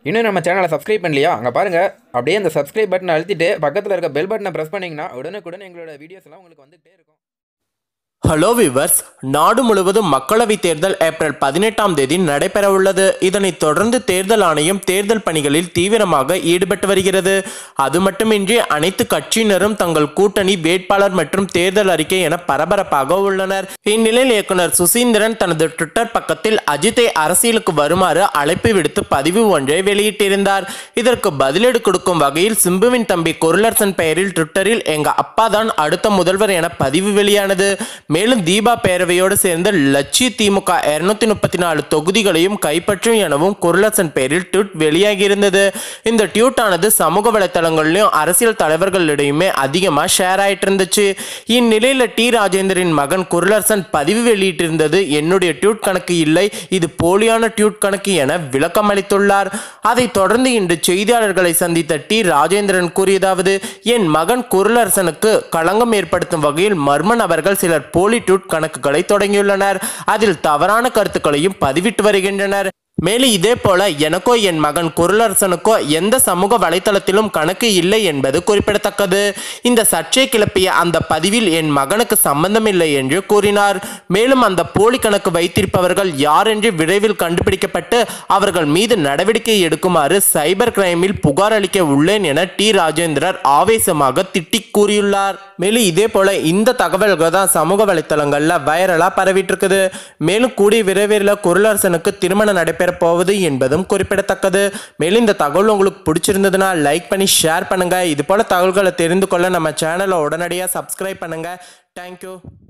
இன்னும் நம்ம சேனலை சப்ஸ்கிரைப் பண்ணலையா அங்கே பாருங்கள் அப்படியே அந்த சப்ஸ்கிரைப் பட்டனை அழுத்திட்டு பக்கத்தில் இருக்க பெல் பட்டனை ப்ரெஸ் பண்ணிங்கன்னா உடனுக்குடன் எங்களோட வீடியோஸ் எல்லாம் உங்களுக்கு வந்துகிட்டே இருக்கும் ஹலோ விவர்ஸ் நாடு முழுவதும் மக்களவைத் தேர்தல் ஏப்ரல் பதினெட்டாம் தேதி நடைபெறவுள்ளது இதனைத் தொடர்ந்து தேர்தல் ஆணையம் தேர்தல் பணிகளில் தீவிரமாக ஈடுபட்டு வருகிறது அது மட்டுமின்றி அனைத்து கட்சியினரும் தங்கள் கூட்டணி வேட்பாளர் மற்றும் தேர்தல் அறிக்கை என பரபரப்பாக உள்ளனர் இந்நிலையில் இயக்குனர் சுசீந்திரன் தனது ட்விட்டர் பக்கத்தில் அஜித்தை அரசியலுக்கு வருமாறு அழைப்பு விடுத்து பதிவு ஒன்றை வெளியிட்டிருந்தார் இதற்கு பதிலடி கொடுக்கும் வகையில் சிம்புவின் தம்பி குருளரசன் பெயரில் ட்விட்டரில் எங்க அப்பா தான் அடுத்த முதல்வர் என பதிவு வெளியானது மேலும் தீபா பேரவையோடு சேர்ந்து லட்சி திமுக இருநூத்தி முப்பத்தி நாலு தொகுதிகளையும் கைப்பற்றும் எனவும் குருளசன் பேரில் ட்வீட் வெளியாகியிருந்தது இந்த ட்வீட் ஆனது சமூக வலைத்தளங்களிலும் அரசியல் தலைவர்களிடையுமே அதிகமாக ஷேர் ஆயிட்டு இருந்துச்சு இந்நிலையில் டி ராஜேந்திரின் மகன் குருளரசன் பதிவு வெளியிட்டிருந்தது என்னுடைய ட்வீட் கணக்கு இல்லை இது போலியான ட்வீட் கணக்கு என விளக்கம் அளித்துள்ளார் அதைத் தொடர்ந்து இன்று செய்தியாளர்களை சந்தித்த டி ராஜேந்திரன் கூறியதாவது என் மகன் குருளரசனுக்கு களங்கம் ஏற்படுத்தும் வகையில் மர்ம நபர்கள் சிலர் போலி ட்வீட் கணக்குகளை தொடங்கியுள்ளனர் அதில் தவறான கருத்துக்களையும் பதிவிட்டு வருகின்றனர் மேலும் இதே போல எனக்கோ என் மகன் குருளரசனுக்கோ எந்த சமூக வலைத்தளத்திலும் கணக்கு இல்லை என்பது குறிப்பிடத்தக்கது இந்த சர்ச்சை கிளப்பிய அந்த பதிவில் என் மகனுக்கு சம்பந்தமில்லை என்று கூறினார் மேலும் அந்த போலி கணக்கு வைத்திருப்பவர்கள் யார் என்று விரைவில் கண்டுபிடிக்கப்பட்டு அவர்கள் மீது நடவடிக்கை எடுக்குமாறு சைபர் கிரைமில் புகார் அளிக்க உள்ளேன் என டி ராஜேந்திரர் ஆவேசமாக திட்டி கூறியுள்ளார் மேலும் இதே போல இந்த தகவல்கள் தான் சமூக வலைத்தளங்கள்ல வைரலா பரவிட்டு இருக்குது மேலும் கூடிய விரைவில் குருளரசனுக்கு திருமணம் நடைபெற போவது என்பதும் குறிப்பிடத்தக்கது மேலும் இந்த தகவல் உங்களுக்கு பிடிச்சிருந்ததுன்னா லைக் பண்ணி ஷேர் பண்ணுங்க இது போல தகவல்களை தெரிந்து கொள்ள நம்ம சேனலை உடனடியாக சப்ஸ்கிரைப் பண்ணுங்க தேங்க்யூ